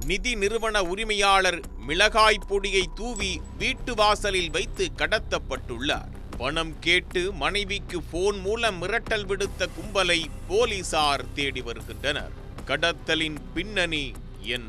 நிதி நிறுவன உரிமையாளர் மிளகாய் பொடியை தூவி வீட்டு வாசலில் வைத்து கடத்தப்பட்டுள்ளார் பணம் கேட்டு மனைவிக்கு போன் மூலம் மிரட்டல் விடுத்த கும்பலை போலீசார் தேடி வருகின்றனர் கடத்தலின் பின்னணி என்ன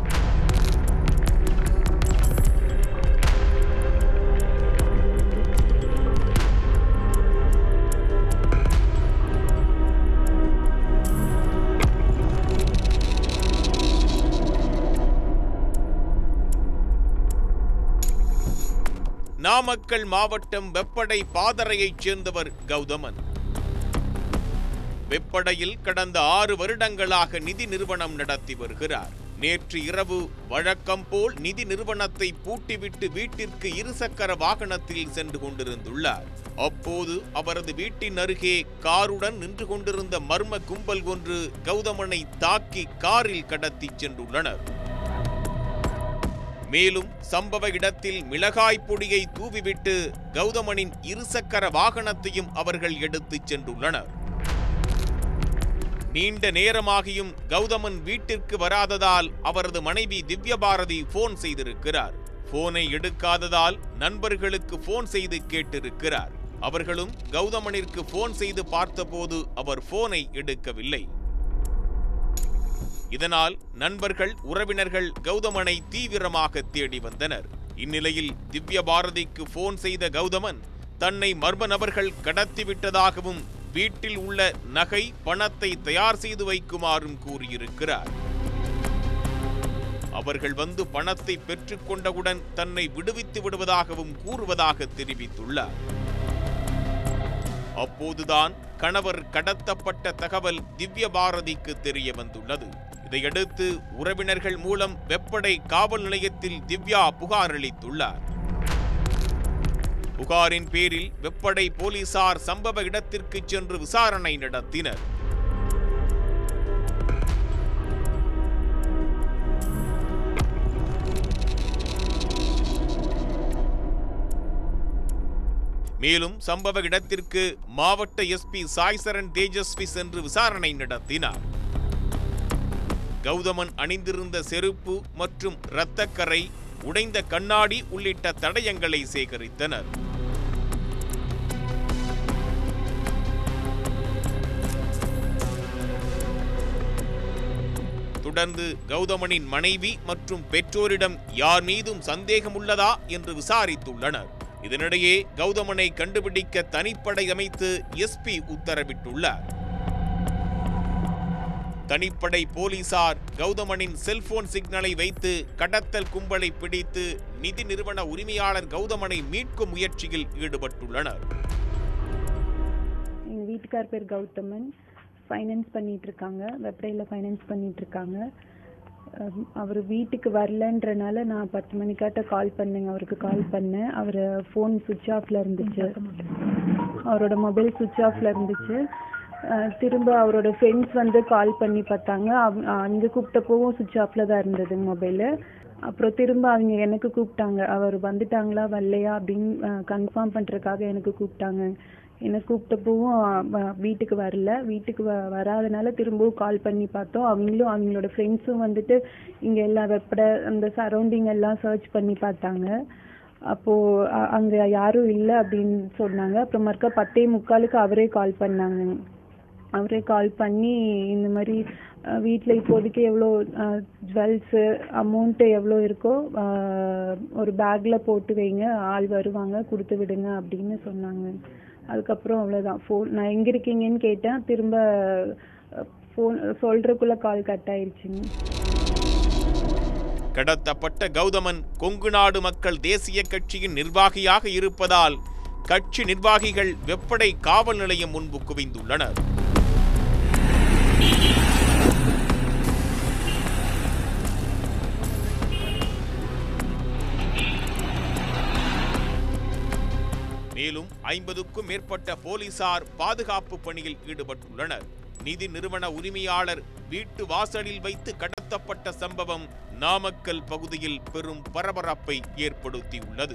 நாமக்கல் மாவட்டம் வெப்படை பாதரையைச் சேர்ந்தவர் கௌதமன் வெப்படையில் கடந்த ஆறு வருடங்களாக நிதி நிறுவனம் நடத்தி வருகிறார் நேற்று இரவு வழக்கம் போல் நிதி நிறுவனத்தை பூட்டிவிட்டு வீட்டிற்கு இருசக்கர வாகனத்தில் சென்று கொண்டிருந்துள்ளார் அப்போது அவரது வீட்டின் அருகே காருடன் நின்று கொண்டிருந்த மர்ம கும்பல் ஒன்று கௌதமனை தாக்கி காரில் கடத்திச் சென்றுள்ளனர் மேலும் சம்பவ இடத்தில் மிளகாய் பொடியை தூவிவிட்டு கௌதமனின் இருசக்கர வாகனத்தையும் அவர்கள் எடுத்துச் சென்றுள்ளனர் நீண்ட நேரமாகியும் கௌதமன் வீட்டிற்கு வராததால் அவரது மனைவி திவ்யபாரதி போன் செய்திருக்கிறார் போனை எடுக்காததால் நண்பர்களுக்கு போன் செய்து கேட்டிருக்கிறார் அவர்களும் கௌதமனிற்கு போன் செய்து பார்த்தபோது அவர் போனை எடுக்கவில்லை இதனால் நண்பர்கள் உறவினர்கள் கௌதமனை தீவிரமாக தேடி வந்தனர் இந்நிலையில் திவ்ய பாரதிக்கு போன் செய்த கௌதமன் தன்னை மர்ம நபர்கள் கடத்திவிட்டதாகவும் வீட்டில் உள்ள நகை பணத்தை தயார் செய்து வைக்குமாறும் கூறியிருக்கிறார் அவர்கள் வந்து பணத்தை பெற்றுக்கொண்டவுடன் தன்னை விடுவித்து விடுவதாகவும் கூறுவதாக தெரிவித்துள்ளார் அப்போதுதான் கணவர் கடத்தப்பட்ட தகவல் திவ்ய பாரதிக்கு தெரிய வந்துள்ளது இதையடுத்து உறவினர்கள் மூலம் வெப்படை காவல் நிலையத்தில் திவ்யா புகார் அளித்துள்ளார் புகாரின் பேரில் வெப்படை போலீசார் சம்பவ இடத்திற்கு சென்று விசாரணை நடத்தினர் மேலும் சம்பவ இடத்திற்கு மாவட்ட எஸ்பி சாய்சரன் தேஜஸ்வி சென்று விசாரணை நடத்தினார் கௌதமன் அணிந்திருந்த செருப்பு மற்றும் இரத்தக்கரை உடைந்த கண்ணாடி உள்ளிட்ட தடயங்களை சேகரித்தனர் தொடர்ந்து கௌதமனின் மனைவி மற்றும் பெற்றோரிடம் யார் மீதும் சந்தேகம் உள்ளதா என்று விசாரித்துள்ளனர் இதனிடையே கௌதமனை கண்டுபிடிக்க தனிப்படை அமைத்து எஸ்பி உத்தரவிட்டுள்ளார் தனிப்படை போலீசார் கௌதமனின் செல்போன் சிக்னலை வைத்து கடத்தல் கும்பலை பிடித்து நிதி நிறுவன உரிமையாளர் கௌதமனை மீட்கும் முயற்சியில் ஈடுபட்டுள்ளனர் எங்கள் வீட்டுக்கார் பேர் கௌதமன் ஃபைனான்ஸ் பண்ணிட்டு இருக்காங்க வெப்டையில் ஃபைனான்ஸ் பண்ணிட்டு இருக்காங்க அவர் வீட்டுக்கு வரலன்றனால நான் பத்து மணிக்காட்ட கால் பண்ணேங்க அவருக்கு கால் பண்ணேன் அவர் ஃபோன் சுவிட்ச் ஆஃப்ல இருந்துச்சு அவரோட மொபைல் சுவிட்ச் ஆஃப்ல இருந்துச்சு அஹ் திரும்ப அவரோட ஃப்ரெண்ட்ஸ் வந்து கால் பண்ணி பார்த்தாங்க அவங்க அங்கே கூப்பிட்டப்போவும் சுவிட்ச் ஆஃப்ல தான் இருந்தது மொபைலு அப்புறம் திரும்ப அவங்க எனக்கு கூப்பிட்டாங்க அவர் வந்துட்டாங்களா வரலையா அப்படின்னு கன்ஃபார்ம் பண்ணுறதுக்காக எனக்கு கூப்பிட்டாங்க என்னை கூப்பிட்டப்பவும் வ- வீட்டுக்கு வரல வீட்டுக்கு வ வராதனால திரும்பவும் கால் பண்ணி பார்த்தோம் அவங்களும் அவங்களோட ஃப்ரெண்ட்ஸும் வந்துட்டு இங்கே எல்லாம் வெப்பட அந்த சரௌண்டிங் எல்லாம் சர்ச் பண்ணி பார்த்தாங்க அப்போது அங்கே யாரும் இல்லை அப்படின்னு சொன்னாங்க அப்புறம் மறுக்கா பத்தே முக்காலுக்கு அவரே கால் பண்ணாங்க அவரே கால் பண்ணி இந்த மாதிரி வீட்டில் இப்போதைக்கு எவ்வளோ ஜுவல்ஸு அமௌண்ட்டு எவ்வளோ இருக்கோ அஹ், ஒரு பேக்கில் போட்டு வைங்க ஆள் வருவாங்க கொடுத்து விடுங்க அப்படின்னு சொன்னாங்க அதுக்கப்புறம் அவ்வளோதான் ஃபோன் நான் எங்கே இருக்கீங்கன்னு கேட்டேன் திரும்ப ஃபோன் சொல்கிறக்குள்ளே கால் கட் ஆயிடுச்சுங்க கடத்தப்பட்ட கௌதமன் கொங்கு நாடு மக்கள் தேசிய கட்சியின் நிர்வாகியாக இருப்பதால் கட்சி நிர்வாகிகள் வெப்படை காவல் நிலையம் முன்பு குவிந்துள்ளனர் மேலும் ஐம்பதுக்கும் மேற்பட்ட போலீசார் பாதுகாப்பு பணியில் ஈடுபட்டுள்ளனர் நிதி நிறுவன உரிமையாளர் வீட்டு வாசலில் வைத்து கடத்தப்பட்ட சம்பவம் நாமக்கல் பகுதியில் பெரும் பரபரப்பை ஏற்படுத்தியுள்ளது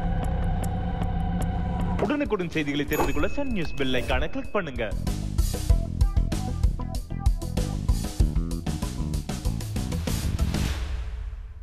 உடனுக்குடன் செய்திகளை தெரிந்து கொள்ள சன் நியூஸ் பெல் ஐகானை கிளிக் பண்ணுங்க